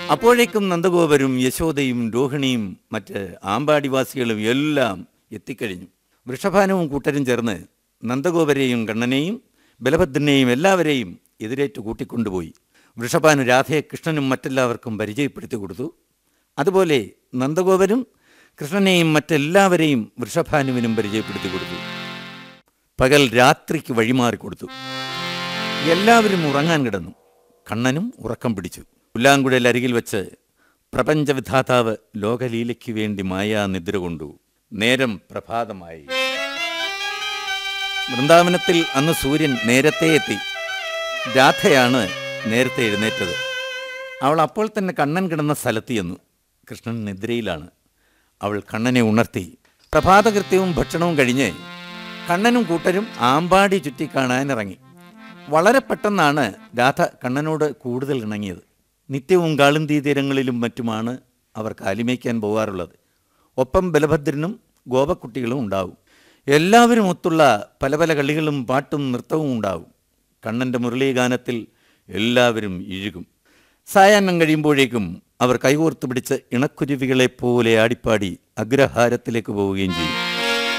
അപ്പോഴേക്കും നന്ദഗോപരും യശോദയും രോഹിണിയും മറ്റ് ആമ്പാടിവാസികളും എല്ലാം എത്തിക്കഴിഞ്ഞു വൃഷഭാനവും കൂട്ടരും ചേർന്ന് നന്ദഗോപരെയും കണ്ണനെയും ബലഭദ്രനെയും എല്ലാവരെയും എതിരേറ്റ് കൂട്ടിക്കൊണ്ടുപോയി വൃഷഭാനു രാധയെ കൃഷ്ണനും മറ്റെല്ലാവർക്കും പരിചയപ്പെടുത്തി കൊടുത്തു അതുപോലെ നന്ദഗോപരും കൃഷ്ണനെയും മറ്റെല്ലാവരെയും വൃഷഭാനുവിനും പരിചയപ്പെടുത്തി കൊടുത്തു പകൽ രാത്രിക്ക് വഴിമാറി കൊടുത്തു എല്ലാവരും ഉറങ്ങാൻ കിടന്നു കണ്ണനും ഉറക്കം പിടിച്ചു പുല്ലാങ്കുഴൽ അരികിൽ വെച്ച് പ്രപഞ്ചവിധാതാവ് ലോകലീലയ്ക്ക് വേണ്ടി മായാ നിദ്ര കൊണ്ടു നേരം പ്രഭാതമായി വൃന്ദാവനത്തിൽ അന്ന് സൂര്യൻ നേരത്തെ എത്തി രാധയാണ് നേരത്തെ എഴുന്നേറ്റത് അവൾ അപ്പോൾ തന്നെ കണ്ണൻ കിടന്ന സ്ഥലത്ത് ചെന്നു കൃഷ്ണൻ നിദ്രയിലാണ് അവൾ കണ്ണനെ ഉണർത്തി പ്രഭാതകൃത്യവും ഭക്ഷണവും കഴിഞ്ഞ് കണ്ണനും കൂട്ടരും ആമ്പാടി ചുറ്റി കാണാൻ ഇറങ്ങി വളരെ പെട്ടെന്നാണ് രാധ കണ്ണനോട് കൂടുതൽ ഇണങ്ങിയത് നിത്യവും കാളുന്തീ തീരങ്ങളിലും മറ്റുമാണ് അവർ കാലിമേക്കാൻ പോകാറുള്ളത് ഒപ്പം ബലഭദ്രനും ഗോപക്കുട്ടികളും ഉണ്ടാവും എല്ലാവരും ഒത്തുള്ള പല പല കളികളും പാട്ടും നൃത്തവും ഉണ്ടാവും കണ്ണൻ്റെ മുരളീഗാനത്തിൽ എല്ലാവരും ഇഴുകും സായാഹ്നം കഴിയുമ്പോഴേക്കും അവർ കൈകോർത്ത് പിടിച്ച് ഇണക്കുരുവികളെപ്പോലെ ആടിപ്പാടി അഗ്രഹാരത്തിലേക്ക് പോവുകയും ചെയ്യും